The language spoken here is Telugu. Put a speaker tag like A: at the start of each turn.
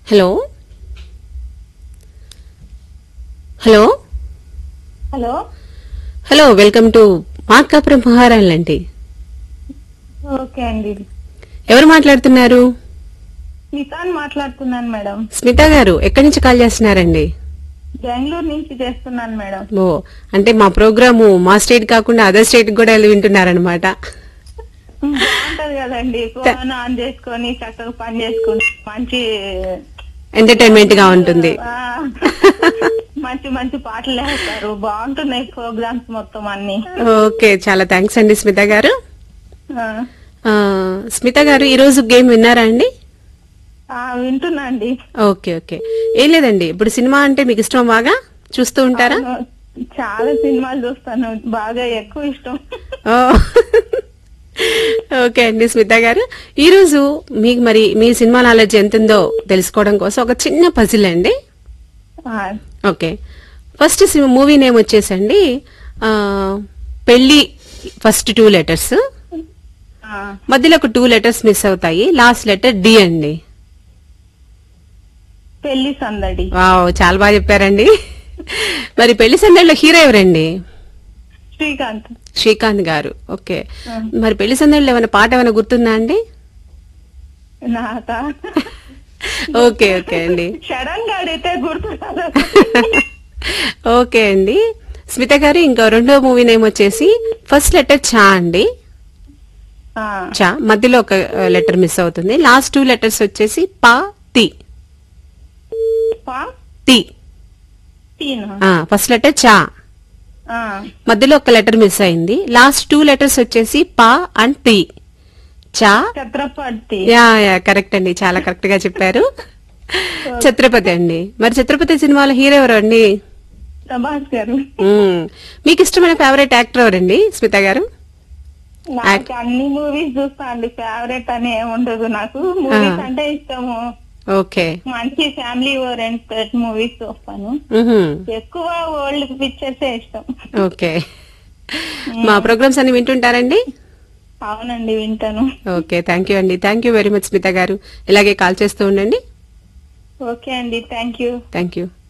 A: Hello hello
B: hello
A: hello welcome to Markapuram Maharani
B: okay అండి
A: ఎవరు మాట్లాడుతున్నారు
B: నితాన్ మాట్లాడుతున్నాను మేడం
A: స్మిత గారు ఎక్కడి నుంచి కాల్ చేస్తున్నారండి
B: బెంగళూరు నుంచి చేస్తున్నాను మేడం
A: ఓ అంటే మా ప్రోగ్రాము మా స్టేట్ కాకుండా అదర్ స్టేట్ కూడా వెళ్ళి వింటున్నారనమాట
B: బాగుంటది కదండి ఫోన్ ఆన్ చేసుకొని చక్కగా పని చేసుకుని మంచి
A: ఎంటర్టైన్మెంట్ గా ఉంటుంది
B: ఆ, మంచి మంచి పాటలు వేస్తారు బాగుంటున్నాయి ప్రోగ్రామ్స్ మొత్తం అన్ని
A: ఓకే చాలా థ్యాంక్స్ అండి స్మిత గారు
B: ఆ,
A: ఆ, స్మిత గారు ఈ రోజు గేమ్ విన్నారా అండి
B: ఆ, వింటున్నా అండి
A: ఓకే ఓకే ఏం లేదండి ఇప్పుడు సినిమా అంటే మీకు ఇష్టం బాగా చూస్తూ ఉంటారా
B: అవును, చాలా సినిమాలు చూస్తాను బాగా ఎక్కువ ఇష్టం
A: ఓ. ఓకే అండి స్మిత గారు ఈ రోజు మీకు మరి మీ సినిమా నాలెడ్జ్ ఎంత ఉందో తెలుసుకోవడం కోసం ఒక చిన్న పజిల్ అండి
B: ఆ,
A: ఓకే ఫస్ట్ మూవీ నేమ్ వచ్చేసండి ఆ, పెళ్లి ఫస్ట్ టూ లెటర్స్
B: ఆ,
A: మధ్యలో ఒక టూ లెటర్స్ మిస్ అవుతాయి లాస్ట్ లెటర్ డి అండి
B: పెళ్లి సందడి
A: వావ్ చాలా బాగా చెప్పారండి మరి పెళ్లి సందడిలో హీరో ఎవరండి
B: శ్రీకాంత్
A: శ్రీకాంత్ గారు ఓకే
B: ఆ.
A: మరి పెళ్లి సందడిలో ఏమైనా పాట ఏమైనా గుర్తుందా అండి
B: నాక
A: ఓకే ఓకే అండి
B: సడన్ గా అడిగితే గుర్తు రాదు.
A: ఓకే అండి స్మిత గారు ఇంకా రెండో మూవీ నేమ్ వచ్చేసి ఫస్ట్ లెటర్ చా అండి
B: ఆ,
A: చా మధ్యలో ఒక లెటర్ మిస్ అవుతుంది లాస్ట్ టూ లెటర్స్ వచ్చేసి పా తి
B: పా,
A: తి
B: తీను.
A: ఫస్ట్ లెటర్ చా
B: ఆ,
A: మధ్యలో ఒక లెటర్ మిస్ అయింది లాస్ట్ టూ లెటర్స్ వచ్చేసి పా అండ్ తి చా
B: ఛత్రపతి
A: యా యా కరెక్ట్ అండి చాలా కరెక్ట్ గా చెప్పారు ఛత్రపతి అండి మరి ఛత్రపతి సినిమాలో హీరో ఎవరు అండి
B: ప్రభాస్ గారు
A: మ్మ్. మీకు ఇష్టమైన ఫేవరెట్ యాక్టర్ ఎవరండి స్మిత గారు
B: నాకు అన్ని మూవీస్ చూస్తా అండి ఫేవరెట్ అని ఏముండదు నాకు మూవీస్
A: ఆ.
B: అంటే ఇష్టము
A: ఓకే
B: మంచి ఫ్యామిలీ ఓరియంటెడ్ మూవీస్ చూస్తాను
A: మ్హూ.
B: ఎక్కువ ఓల్డ్ పిక్చర్స్ ఇష్టం
A: ఓకే మా ప్రోగ్రామ్స్ అన్ని వింటుంటారండి
B: అవునండి వింటాను
A: ఓకే థ్యాంక్ యూ అండి thank you very much Smitha గారు ఇలాగే కాల్ చేస్తూ ఉండండి
B: ఓకే అండి థ్యాంక్ యూ
A: థ్యాంక్ యూ